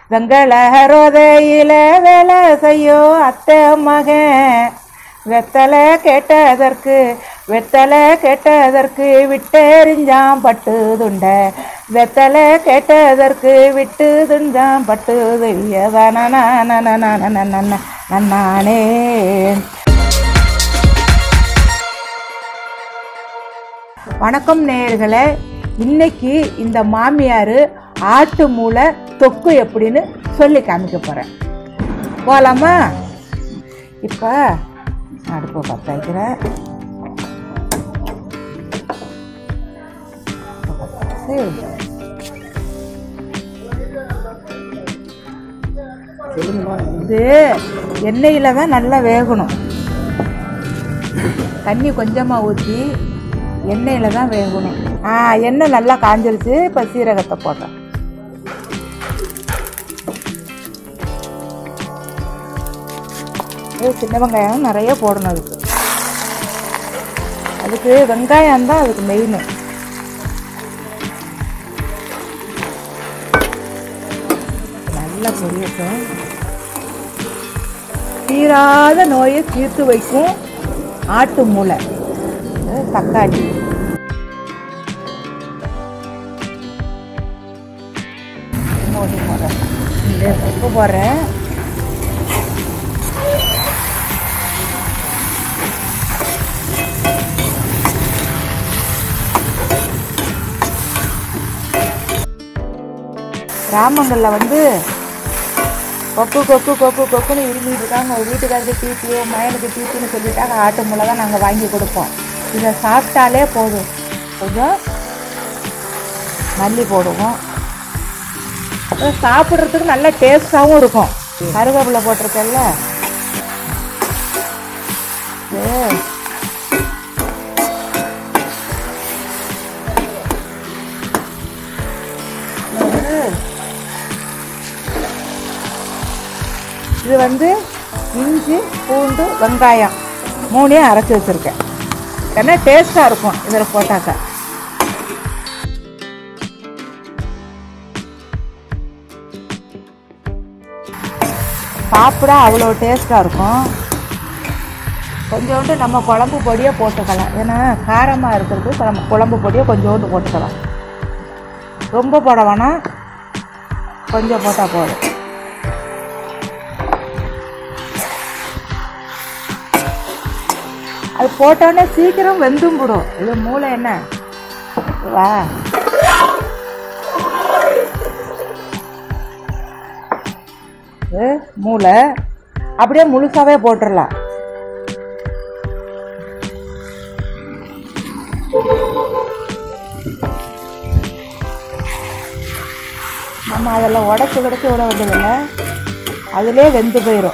வெங்கல ரோதையில வேலை செய்யும் அத்தை மகன் வெத்தலை கேட்டதற்கு வெத்தலை கேட்டதற்கு விட்டெறிஞ்சாம் பட்டு துண்ட வெத்தலை கேட்டதற்கு விட்டு துஞ்சாம் பட்டு நன்னானே வணக்கம் நேயர்களே இன்னைக்கு இந்த மாமியார் ஆட்டு மூளை தொக்கு எப்படின்னு சொல்லி காமிக்க போகிறேன் போகலாமா இப்போ அடுப்பை பற்ற வைக்கிறேன் சரி. இது எண்ணெயில் தான் நல்லா வேகணும் தண்ணி கொஞ்சமாக ஊற்றி எண்ணெயில் தான் வேகணும் ஆ எண்ணெய் நல்லா காஞ்சிருச்சு இப்போ சீரகத்தை போடுறேன் இது சின்ன வெங்காயம் நிறைய போடணும் அதுக்கு அதுக்கு வெங்காயம் தான் அதுக்கு மெயின் நல்லா பொரியட்டும் தீராத நோயை தீர்த்து வைக்கும் ஆட்டு மூளை அது தக்காளி மூடி போடுறேன் இந்த உப்பு போடுறேன் கிராமங்களில் வந்து கொக்கு கொக்கு கொக்கு கொக்குன்னு இருமிட்டு இருக்காங்க ஒரு வீட்டுக்காரருக்கு டீப்பியோ மயனுக்கு டீப்பின்னு சொல்லிட்டாங்க ஆட்டு மூளை தான் நாங்கள் வாங்கி கொடுப்போம் இதை சாப்பிட்டாலே போதும் கொஞ்சம் மல்லி போடுவோம் அது சாப்பிட்றதுக்கு நல்ல டேஸ்டாகவும் இருக்கும் கருவேப்பிலை போட்டிருக்கேன்ல இது இது வந்து இஞ்சி பூண்டு வெங்காயம் மூணையும் அரைச்சி வச்சுருக்கேன் ஏன்னா டேஸ்ட்டாக இருக்கும் இதில் போட்டாக்கா சாப்பிட அவ்வளோ டேஸ்ட்டாக இருக்கும் கொஞ்சோண்டு நம்ம குழம்பு பொடியை போட்டுக்கலாம் ஏன்னா காரமாக இருக்கிறது நம்ம குழம்பு பொடியை கொஞ்சோண்டு போட்டுக்கலாம் ரொம்ப போட வேணாம் கொஞ்சம் போட்டால் போதும் அது போட்டோன்னே சீக்கிரம் வெந்தும் விடும் இது மூளை என்ன வா இது மூளை அப்படியே முழுசாவே போட்டுடலாம் நம்ம அதில் உடச்சி உடச்சி விட வேண்டியதில்லை அதிலே வெந்து போயிடும்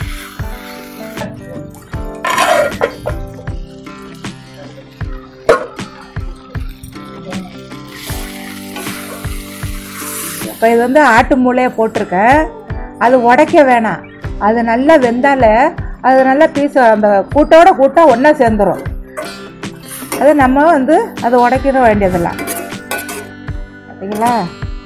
இப்போ இது வந்து ஆட்டு மூளையை போட்டிருக்கேன் அது உடைக்க வேணாம் அது நல்லா வெந்தால அது நல்லா பீஸ் அந்த கூட்டோட கூட்டம் ஒன்றா சேர்ந்துடும் அது நம்ம வந்து அதை உடைக்கிற வேண்டியதில்லை பார்த்தீங்களா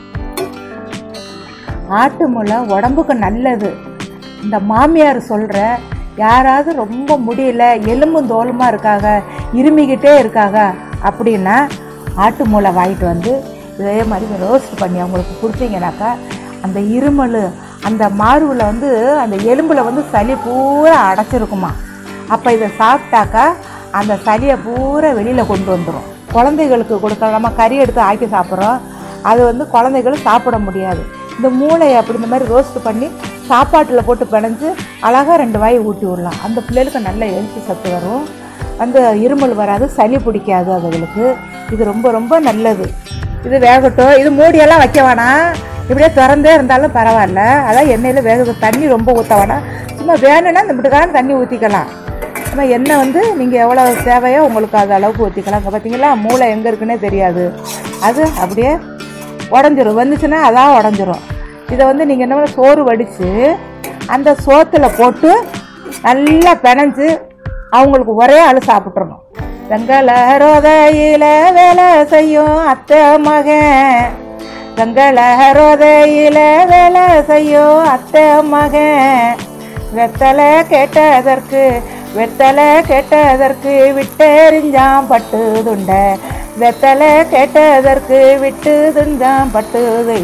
ஆட்டு முளை உடம்புக்கு நல்லது இந்த மாமியார் சொல்கிற யாராவது ரொம்ப முடியல எலும்பும் தோலுமா இருக்காங்க இருமிக்கிட்டே இருக்காங்க அப்படின்னா ஆட்டு மூளை வாங்கிட்டு வந்து இதே மாதிரி ரோஸ்ட் பண்ணி அவங்களுக்கு கொடுத்தீங்கன்னாக்கா அந்த இருமல் அந்த மார்பில் வந்து அந்த எலும்பில் வந்து சளி பூரா அடைச்சிருக்குமா அப்போ இதை சாப்பிட்டாக்கா அந்த சளியை பூரா வெளியில் கொண்டு வந்துடும் குழந்தைகளுக்கு கொடுக்கலாம் நம்ம கறி எடுத்து ஆக்கி சாப்பிட்றோம் அது வந்து குழந்தைகள் சாப்பிட முடியாது இந்த மூளையை அப்படி இந்த மாதிரி ரோஸ்ட் பண்ணி சாப்பாட்டில் போட்டு பிணைஞ்சு அழகாக ரெண்டு வாய் ஊட்டி விடலாம் அந்த பிள்ளைகளுக்கு நல்ல எழுச்சி சத்து வரும் அந்த இருமல் வராது சளி பிடிக்காது அதுகளுக்கு இது ரொம்ப ரொம்ப நல்லது இது வேகட்டும் இது மூடியெல்லாம் வைக்க வேணாம் இப்படியே திறந்தே இருந்தாலும் பரவாயில்ல அதான் எண்ணெயில் வேக தண்ணி ரொம்ப ஊற்ற வேணாம் சும்மா வேணும்னா இந்த இப்படிக்கான தண்ணி ஊற்றிக்கலாம் நம்ம எண்ணெய் வந்து நீங்கள் எவ்வளோ தேவையோ உங்களுக்கு அது அளவுக்கு ஊற்றிக்கலாம் இங்கே பார்த்தீங்களா மூளை எங்கே இருக்குன்னே தெரியாது அது அப்படியே உடஞ்சிரும் வந்துச்சுன்னா அதான் உடஞ்சிரும் இதை வந்து நீங்கள் என்ன பண்ண சோறு வடித்து அந்த சோத்தில் போட்டு நல்லா பிணைஞ்சு அவங்களுக்கு ஒரே ஆள் சாப்பிட்றணும் வெங்கல ரோதையில வேலை செய்யும் அத்தை மகன் வெங்கல ரோதையில வேலை செய்யும் அத்தை மகன் வெத்தலை கேட்டதற்கு வெத்தலை கேட்டதற்கு விட்டெறிஞ்சாம் பட்டு துண்ட வெத்தலை கேட்டதற்கு விட்டு துஞ்சாம் பட்டு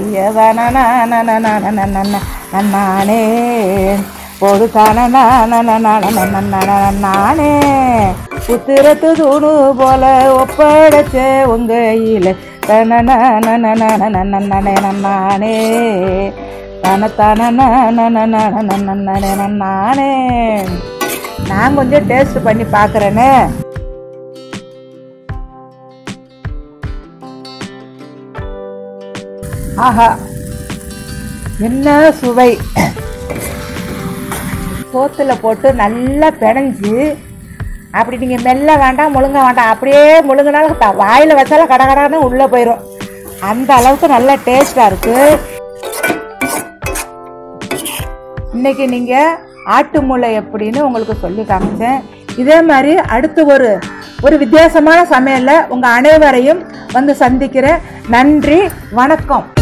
நானே ஒரு நானே உத்திரத்து தூணு போல ஒப்படைச்ச உங்க கையில் நானே தனத்தானே நானே நான் கொஞ்சம் டேஸ்ட் பண்ணி பார்க்குறேனே ஆஹா என்ன சுவை சோத்துல போட்டு நல்லா பிணைஞ்சு அப்படி நீங்கள் மெல்ல வேண்டாம் முழுங்க வேண்டாம் அப்படியே முழுங்கினாலும் த- வாயில வச்சாலும் கடகடான்னு உள்ளே போயிடும் அந்த அளவுக்கு நல்ல டேஸ்டாக இருக்குது இன்னைக்கு நீங்கள் ஆட்டு முளை எப்படின்னு உங்களுக்கு சொல்லி காமிச்சேன் இதே மாதிரி அடுத்து ஒரு ஒரு வித்தியாசமான சமையலில் உங்கள் அனைவரையும் வந்து சந்திக்கிறேன் நன்றி வணக்கம்